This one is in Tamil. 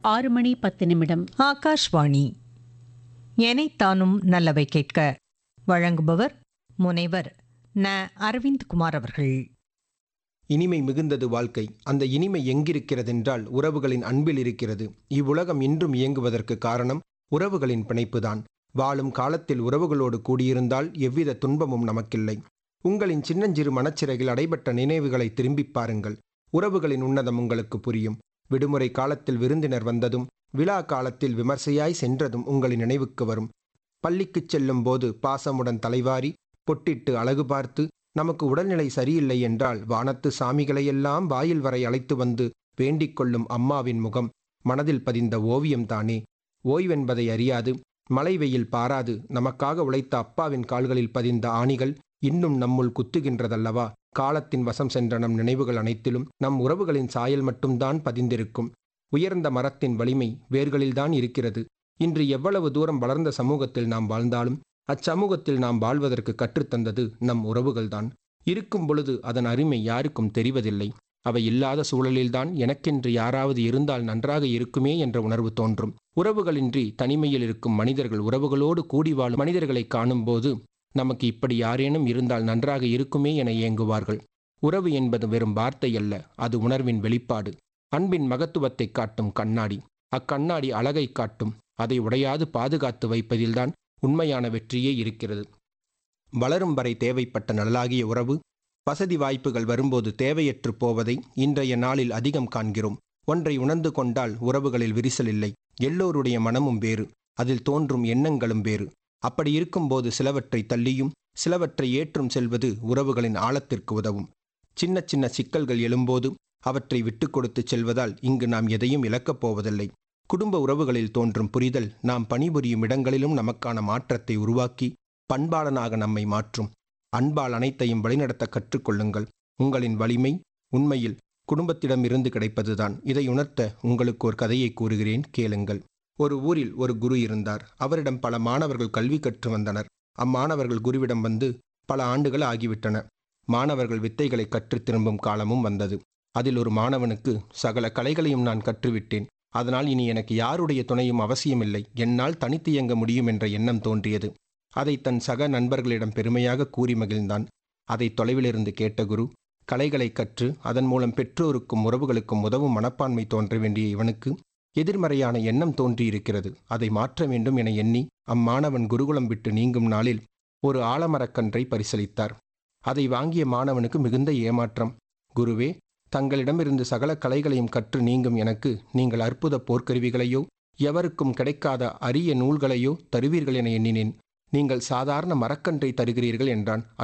ஆறு மணி பத்து நிமிடம் ஆகாஷ்வாணி எனைத்தானும் நல்லவை கேட்க வழங்குபவர் முனைவர் ந அரவிந்த்குமார் அவர்கள் இனிமை மிகுந்தது வாழ்க்கை அந்த இனிமை எங்கிருக்கிறதென்றால் உறவுகளின் அன்பில் இருக்கிறது இவ்வுலகம் இன்றும் இயங்குவதற்கு காரணம் உறவுகளின் பிணைப்புதான் வாழும் காலத்தில் உறவுகளோடு கூடியிருந்தால் எவ்வித துன்பமும் நமக்கில்லை உங்களின் சின்னஞ்சிறு மனச்சிறையில் அடைபட்ட நினைவுகளை திரும்பிப் பாருங்கள் உறவுகளின் உன்னதம் உங்களுக்கு புரியும் விடுமுறை காலத்தில் விருந்தினர் வந்ததும் விழா காலத்தில் விமர்சையாய் சென்றதும் உங்களின் நினைவுக்கு வரும் பள்ளிக்குச் செல்லும் போது பாசமுடன் தலைவாரி பொட்டிட்டு அழகு பார்த்து நமக்கு உடல்நிலை சரியில்லை என்றால் வானத்து சாமிகளையெல்லாம் வாயில் வரை அழைத்து வந்து வேண்டிக் கொள்ளும் அம்மாவின் முகம் மனதில் பதிந்த ஓவியம்தானே ஓய்வென்பதை அறியாது மழை வெயில் பாராது நமக்காக உழைத்த அப்பாவின் கால்களில் பதிந்த ஆணிகள் இன்னும் நம்முள் குத்துகின்றதல்லவா காலத்தின் வசம் சென்ற நம் நினைவுகள் அனைத்திலும் நம் உறவுகளின் சாயல் மட்டும்தான் பதிந்திருக்கும் உயர்ந்த மரத்தின் வலிமை வேர்களில்தான் இருக்கிறது இன்று எவ்வளவு தூரம் வளர்ந்த சமூகத்தில் நாம் வாழ்ந்தாலும் அச்சமூகத்தில் நாம் வாழ்வதற்கு கற்றுத்தந்தது நம் உறவுகள்தான் இருக்கும் பொழுது அதன் அருமை யாருக்கும் தெரிவதில்லை அவை இல்லாத சூழலில்தான் எனக்கென்று யாராவது இருந்தால் நன்றாக இருக்குமே என்ற உணர்வு தோன்றும் உறவுகளின்றி தனிமையில் இருக்கும் மனிதர்கள் உறவுகளோடு கூடி வாழும் மனிதர்களை காணும்போது நமக்கு இப்படி யாரேனும் இருந்தால் நன்றாக இருக்குமே என ஏங்குவார்கள் உறவு என்பது வெறும் வார்த்தை அல்ல அது உணர்வின் வெளிப்பாடு அன்பின் மகத்துவத்தை காட்டும் கண்ணாடி அக்கண்ணாடி அழகை காட்டும் அதை உடையாது பாதுகாத்து வைப்பதில்தான் உண்மையான வெற்றியே இருக்கிறது வளரும் வரை தேவைப்பட்ட நல்லாகிய உறவு வசதி வாய்ப்புகள் வரும்போது தேவையற்று போவதை இன்றைய நாளில் அதிகம் காண்கிறோம் ஒன்றை உணர்ந்து கொண்டால் உறவுகளில் விரிசல் இல்லை எல்லோருடைய மனமும் வேறு அதில் தோன்றும் எண்ணங்களும் வேறு அப்படி இருக்கும்போது சிலவற்றை தள்ளியும் சிலவற்றை ஏற்றும் செல்வது உறவுகளின் ஆழத்திற்கு உதவும் சின்ன சின்ன சிக்கல்கள் எழும்போது அவற்றை விட்டு கொடுத்து செல்வதால் இங்கு நாம் எதையும் இழக்கப் போவதில்லை குடும்ப உறவுகளில் தோன்றும் புரிதல் நாம் பணிபுரியும் இடங்களிலும் நமக்கான மாற்றத்தை உருவாக்கி பண்பாளனாக நம்மை மாற்றும் அன்பால் அனைத்தையும் வழிநடத்த கற்றுக்கொள்ளுங்கள் உங்களின் வலிமை உண்மையில் குடும்பத்திடமிருந்து கிடைப்பதுதான் இதை உணர்த்த உங்களுக்கு ஒரு கதையை கூறுகிறேன் கேளுங்கள் ஒரு ஊரில் ஒரு குரு இருந்தார் அவரிடம் பல மாணவர்கள் கல்வி கற்று வந்தனர் அம்மாணவர்கள் குருவிடம் வந்து பல ஆண்டுகள் ஆகிவிட்டன மாணவர்கள் வித்தைகளை கற்று திரும்பும் காலமும் வந்தது அதில் ஒரு மாணவனுக்கு சகல கலைகளையும் நான் கற்றுவிட்டேன் அதனால் இனி எனக்கு யாருடைய துணையும் அவசியமில்லை என்னால் தனித்து இயங்க முடியும் என்ற எண்ணம் தோன்றியது அதை தன் சக நண்பர்களிடம் பெருமையாக கூறி மகிழ்ந்தான் அதை தொலைவிலிருந்து கேட்ட குரு கலைகளை கற்று அதன் மூலம் பெற்றோருக்கும் உறவுகளுக்கும் உதவும் மனப்பான்மை தோன்ற வேண்டிய இவனுக்கு எதிர்மறையான எண்ணம் தோன்றியிருக்கிறது அதை மாற்ற வேண்டும் என எண்ணி அம்மாணவன் குருகுலம் விட்டு நீங்கும் நாளில் ஒரு ஆலமரக்கன்றை பரிசளித்தார் அதை வாங்கிய மாணவனுக்கு மிகுந்த ஏமாற்றம் குருவே தங்களிடமிருந்து சகல கலைகளையும் கற்று நீங்கும் எனக்கு நீங்கள் அற்புத போர்க்கருவிகளையோ எவருக்கும் கிடைக்காத அரிய நூல்களையோ தருவீர்கள் என எண்ணினேன் நீங்கள் சாதாரண மரக்கன்றை தருகிறீர்கள் என்றான்